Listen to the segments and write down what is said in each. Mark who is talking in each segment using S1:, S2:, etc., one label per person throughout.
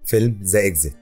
S1: فيلم ذا اكزيت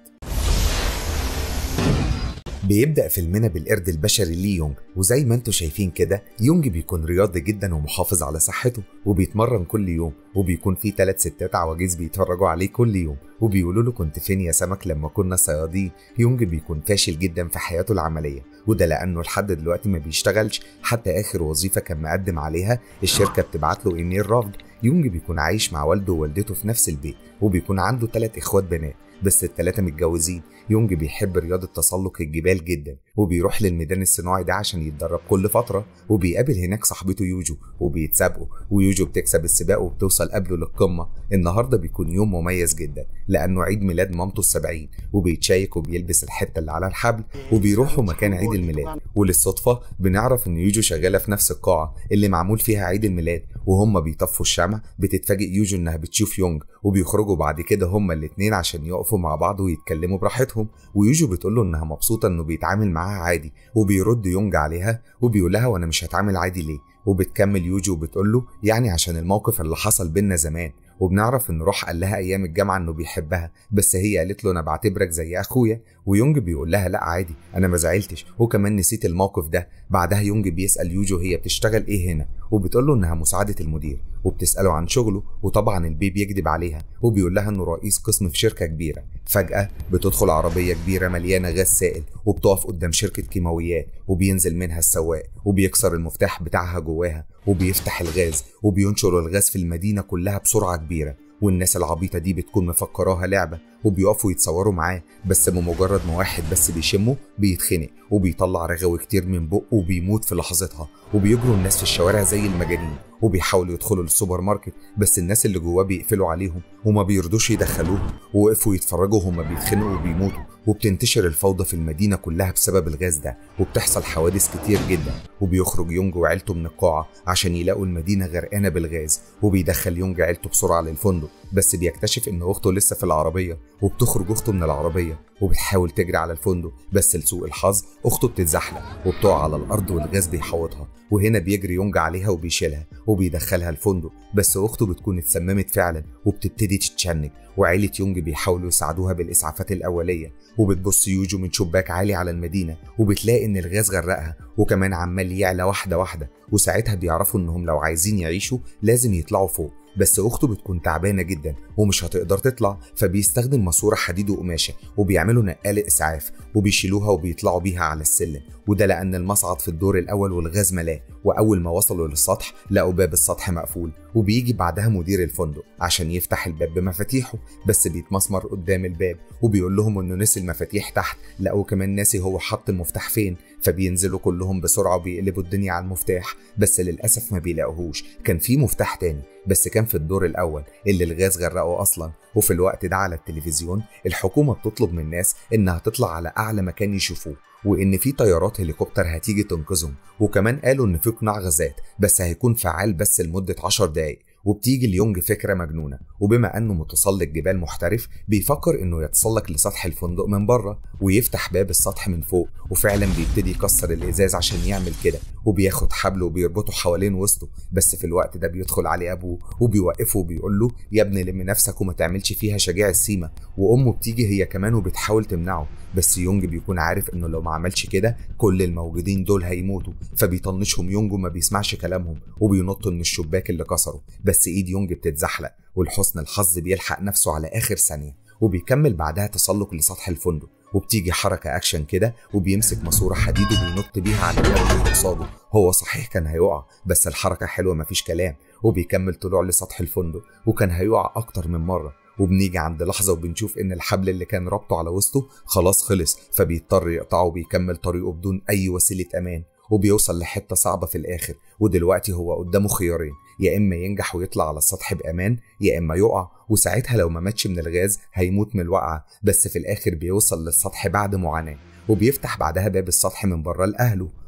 S1: بيبدأ فيلمنا بالقرد البشري لي يونج وزي ما انتم شايفين كده يونج بيكون رياضي جدا ومحافظ على صحته وبيتمرن كل يوم وبيكون في ثلاث ستات عواجيز بيتفرجوا عليه كل يوم وبيقولوا له كنت فين يا سمك لما كنا صيادين يونج بيكون فاشل جدا في حياته العملية وده لأنه لحد دلوقتي ما بيشتغلش حتى آخر وظيفة كان مقدم عليها الشركة بتبعت له إيميل رفض يونج بيكون عايش مع والده ووالدته في نفس البيت وبيكون عنده ثلاث إخوات بنات بس التلاتة متجوزين يونج بيحب رياضة تسلق الجبال جدا وبيروح للميدان الصناعي ده عشان يتدرب كل فترة وبيقابل هناك صاحبته يوجو وبيتسابقوا ويوجو بتكسب السباق وبتوصل قبله للقمة النهاردة بيكون يوم مميز جدا لأنه عيد ميلاد مامته السبعين وبيتشيك وبيلبس الحتة اللي على الحبل وبيروحوا مكان عيد الميلاد وللصدفة بنعرف إن يوجو شغالة في نفس القاعة اللي معمول فيها عيد الميلاد وهم بيطفوا الشمع بتتفاجئ يوجو إنها بتشوف يونج وبيخرجوا بعد كده هما الاتنين عشان يقفوا مع بعض ويتكلموا براحتهم ويوجو بتقول له انها مبسوطه انه بيتعامل معاها عادي وبيرد يونج عليها وبيقول لها وانا مش هتعامل عادي ليه وبتكمل يوجو وبتقول له يعني عشان الموقف اللي حصل بينا زمان وبنعرف ان روح قال لها ايام الجامعه انه بيحبها بس هي قالت له انا بعتبرك زي اخويا ويونج بيقول لها لا عادي انا ما زعلتش وكمان نسيت الموقف ده بعدها يونج بيسال يوجو هي بتشتغل ايه هنا وبتقول له انها مساعده المدير وبتساله عن شغله وطبعا البي بيكذب عليها وبيقول لها انه رئيس قسم في شركه كبيره فجاه بتدخل عربيه كبيره مليانه غاز سائل وبتقف قدام شركه كيماويات وبينزل منها السواق وبيكسر المفتاح بتاعها جواها وبيفتح الغاز وبينشر الغاز في المدينه كلها بسرعه كبيره والناس العبيطه دي بتكون مفكراها لعبه وبيقفوا يتصوروا معاه بس بمجرد ما واحد بس بيشمه بيتخنق وبيطلع رغاوي كتير من بقه وبيموت في لحظتها وبيجروا الناس في الشوارع زي المجانين وبيحاولوا يدخلوا للسوبر ماركت بس الناس اللي جواه بيقفلوا عليهم وما بيرضوش يدخلوهم ووقفوا يتفرجوا هما بيتخنقوا وبيموتوا وبتنتشر الفوضى في المدينة كلها بسبب الغاز ده وبتحصل حوادث كتير جدا وبيخرج يونج وعيلته من القاعة عشان يلاقوا المدينة غرقانة بالغاز وبيدخل يونج عيلته بسرعة للفندق بس بيكتشف ان اخته لسه في العربية وبتخرج اخته من العربية وبتحاول تجري على الفندق بس لسوء الحظ اخته بتتزحلق وبتقع على الارض والغاز بيحوطها وهنا بيجري يونج عليها وبيشيلها وبيدخلها الفندق بس اخته بتكون اتسممت فعلا وبتبتدي تتشنج وعيلة يونج بيحاولوا يساعدوها بالإسعافات الأولية وبتبص يوجو من شباك عالي على المدينة وبتلاقي إن الغاز غرقها وكمان عمال يعلى واحدة واحدة وساعتها بيعرفوا إنهم لو عايزين يعيشوا لازم يطلعوا فوق بس اخته بتكون تعبانه جدا ومش هتقدر تطلع فبيستخدم ماسوره حديد وقماشه وبيعملوا نقاله اسعاف وبيشيلوها وبيطلعوا بيها على السلم وده لان المصعد في الدور الاول والغاز ملاه واول ما وصلوا للسطح لقوا باب السطح مقفول وبيجي بعدها مدير الفندق عشان يفتح الباب بمفاتيحه بس بيتمسمر قدام الباب وبيقول لهم انه نسي المفاتيح تحت لقوا كمان ناسي هو حط المفتاح فين فبينزلوا كلهم بسرعه وبيقلبوا الدنيا على المفتاح بس للاسف ما بيلاقوهوش كان في مفتاح تاني بس كان في الدور الاول اللي الغاز غرقه اصلا وفي الوقت ده على التلفزيون الحكومه بتطلب من الناس انها تطلع على اعلى مكان يشوفوه وان في طيارات هليكوبتر هتيجي تنقذهم وكمان قالوا ان في قناع غازات بس هيكون فعال بس لمده 10 دقايق وبتيجي ليونج فكرة مجنونة وبما انه متسلق جبال محترف بيفكر انه يتسلق لسطح الفندق من بره ويفتح باب السطح من فوق وفعلا بيبتدي يكسر الازاز عشان يعمل كده وبياخد حبل وبيربطه حوالين وسطه بس في الوقت ده بيدخل عليه ابوه وبيوقفه وبيقول له يا ابني لم نفسك وما تعملش فيها شجاع السيما وامه بتيجي هي كمان وبتحاول تمنعه بس يونج بيكون عارف انه لو ما عملش كده كل الموجودين دول هيموتوا فبيطنشهم يونج وما بيسمعش كلامهم وبينطوا من الشباك اللي كسره بس ايد يونج بتتزحلق ولحسن الحظ بيلحق نفسه على اخر ثانيه وبيكمل بعدها تسلق لسطح الفندق وبتيجي حركة أكشن كده وبيمسك ماسورة حديد وبينط بيها على الباب اللي قصاده هو صحيح كان هيقع بس الحركة حلوة مفيش كلام وبيكمل طلوع لسطح الفندق وكان هيقع أكتر من مرة وبنيجي عند لحظة وبنشوف إن الحبل اللي كان رابطه على وسطه خلاص خلص فبيضطر يقطعه وبيكمل طريقه بدون أي وسيلة أمان وبيوصل لحتة صعبة في الآخر ودلوقتي هو قدامه خيارين يا إما ينجح ويطلع على السطح بأمان يا إما يقع وساعتها لو ما ماتش من الغاز هيموت من الوقعة بس في الآخر بيوصل للسطح بعد معاناة وبيفتح بعدها باب السطح من بره لأهله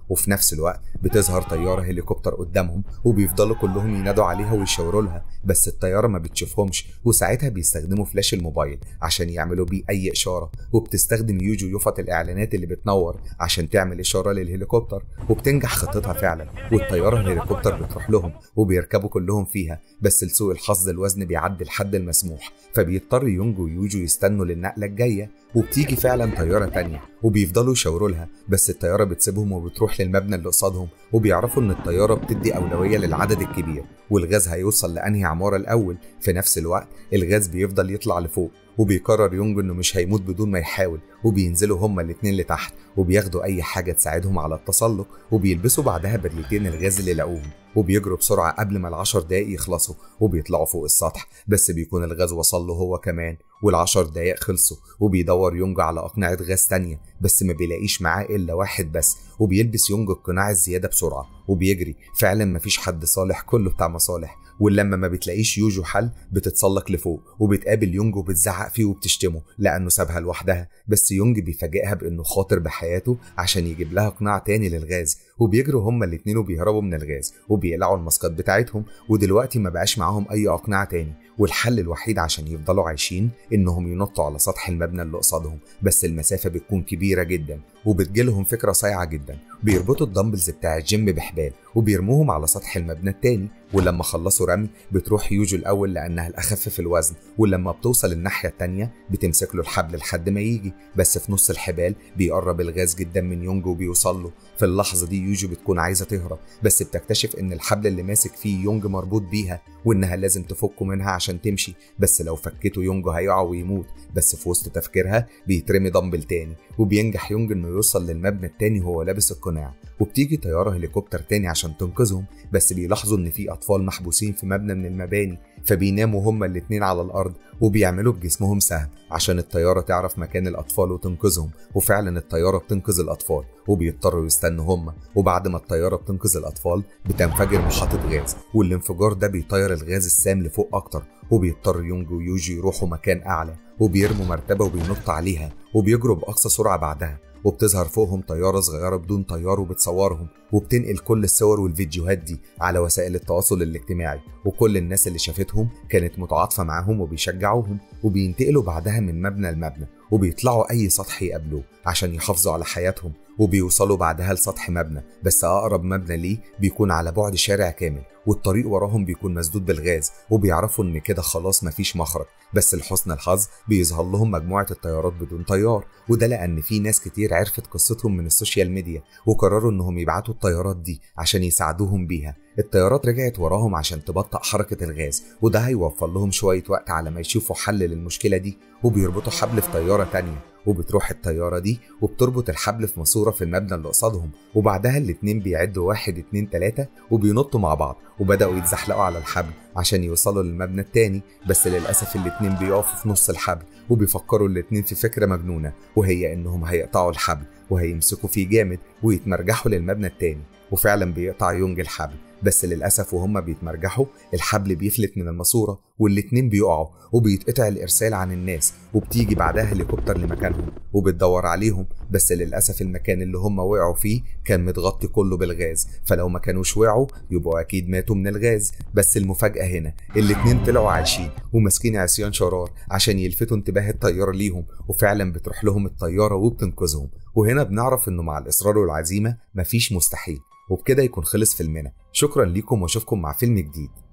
S1: وفي نفس الوقت بتظهر طيارة هليكوبتر قدامهم وبيفضلوا كلهم ينادوا عليها ويشاوروا لها بس الطيارة ما بتشوفهمش وساعتها بيستخدموا فلاش الموبايل عشان يعملوا بيه أي إشارة وبتستخدم يوجو يفط الإعلانات اللي بتنور عشان تعمل إشارة للهليكوبتر وبتنجح خطتها فعلا والطيارة الهليكوبتر بتروح لهم وبيركبوا كلهم فيها بس لسوء الحظ الوزن بيعدي الحد المسموح فبيضطر يونجو ويوجو يستنوا للنقلة الجاية وبتيجي فعلا طيارة تانية وبيفضلوا يشاوروا لها بس الطيارة بتسيبهم وبتروح للمبنى اللي قصادهم وبيعرفوا إن الطيارة بتدي أولوية للعدد الكبير والغاز هيوصل لأنهي عمارة الأول في نفس الوقت الغاز بيفضل يطلع لفوق وبيقرر يونج انه مش هيموت بدون ما يحاول وبينزلوا هما الاتنين لتحت وبياخدوا اي حاجه تساعدهم على التسلق وبيلبسوا بعدها بدلتين الغاز اللي لقوهم وبيجروا بسرعه قبل ما العشر دقايق يخلصوا وبيطلعوا فوق السطح بس بيكون الغاز وصل له هو كمان والعشر دقايق خلصوا وبيدور يونج على أقنعة غاز تانية بس ما بيلاقيش معاه إلا واحد بس وبيلبس يونج القناع الزيادة بسرعة وبيجري فعلا مفيش حد صالح كله بتاع مصالح ولما ما بتلاقيش يوجو حل بتتسلق لفوق وبتقابل يونج وبتزعق فيه وبتشتمه لانه سابها لوحدها بس يونج بيفاجئها بانه خاطر بحياته عشان يجيب لها قناع تاني للغاز وبيجروا هما الاتنين وبيهربوا من الغاز وبيقلعوا الماسكات بتاعتهم ودلوقتي ما بقاش معاهم اي اقنعه تاني والحل الوحيد عشان يفضلوا عايشين انهم ينطوا على سطح المبنى اللي قصادهم بس المسافه بتكون كبيره جدا وبتجيلهم فكره صايعه جدا بيربطوا الدمبلز بتاع الجيم بحبال وبيرموهم على سطح المبنى التاني ولما خلصوا رمي بتروح يوجو الاول لانها الاخف في الوزن ولما بتوصل الناحيه التانيه بتمسك له الحبل لحد ما يجي بس في نص الحبال بيقرب الغاز جدا من يونجو وبيوصل له في اللحظه دي يوجو بتكون عايزه تهرب بس بتكتشف ان الحبل اللي ماسك فيه يونج مربوط بيها وانها لازم تفكه منها عشان تمشي بس لو فكته يونج هيقع ويموت بس في وسط تفكيرها بيترمي دمبل تاني وبينجح يونج انه يوصل للمبنى التاني وهو لابس القناع وبتيجي طياره هليكوبتر تاني عشان تنقذهم بس بيلاحظوا ان في اطفال محبوسين في مبنى من المباني فبيناموا هما الاتنين على الارض وبيعملوا بجسمهم سهم عشان الطياره تعرف مكان الاطفال وتنقذهم وفعلا الطياره بتنقذ الاطفال وبيضطروا يستنوا هما وبعد ما الطياره بتنقذ الاطفال بتنفجر محطه غاز والانفجار ده بيطير الغاز السام لفوق اكتر وبيضطر يونج ويوجي يروحوا مكان اعلى وبيرموا مرتبه وبينط عليها وبيجروا باقصى سرعه بعدها وبتظهر فوقهم طياره صغيره بدون طيار وبتصورهم وبتنقل كل الصور والفيديوهات دي على وسائل التواصل الاجتماعي وكل الناس اللي شافتهم كانت متعاطفه معاهم وبيشجعوهم وبينتقلوا بعدها من مبنى لمبنى وبيطلعوا اي سطح يقابلوه عشان يحافظوا على حياتهم وبيوصلوا بعدها لسطح مبنى بس اقرب مبنى ليه بيكون على بعد شارع كامل والطريق وراهم بيكون مسدود بالغاز وبيعرفوا ان كده خلاص مفيش مخرج بس لحسن الحظ بيظهر لهم مجموعه الطيارات بدون طيار وده لان في ناس كتير عرفت قصتهم من السوشيال ميديا وقرروا انهم يبعتوا الطيارات دي عشان يساعدوهم بيها الطيارات رجعت وراهم عشان تبطئ حركة الغاز وده هيوفر لهم شوية وقت على ما يشوفوا حل للمشكلة دي وبيربطوا حبل في طيارة تانية وبتروح الطيارة دي وبتربط الحبل في ماسورة في المبنى اللي قصادهم وبعدها الاتنين بيعدوا واحد اتنين تلاتة وبينطوا مع بعض وبدأوا يتزحلقوا على الحبل عشان يوصلوا للمبنى التاني بس للأسف الاتنين بيقفوا في نص الحبل وبيفكروا الاتنين في فكرة مجنونة وهي إنهم هيقطعوا الحبل وهيمسكوا فيه جامد ويتمرجحوا للمبنى التاني وفعلا بيقطع يونج الحبل بس للأسف وهم بيتمرجحوا الحبل بيفلت من الماسورة والاتنين بيقعوا وبيتقطع الإرسال عن الناس وبتيجي بعدها هليكوبتر لمكانهم وبتدور عليهم بس للأسف المكان اللي هم وقعوا فيه كان متغطي كله بالغاز فلو ما كانوش وقعوا يبقوا أكيد ماتوا من الغاز بس المفاجأة هنا الاتنين طلعوا عايشين وماسكين عصيان شرار عشان يلفتوا انتباه الطيارة ليهم وفعلا بتروح لهم الطيارة وبتنقذهم وهنا بنعرف انه مع الإصرار والعزيمة مفيش مستحيل وبكده يكون خلص فيلمنا شكرا ليكم واشوفكم مع فيلم جديد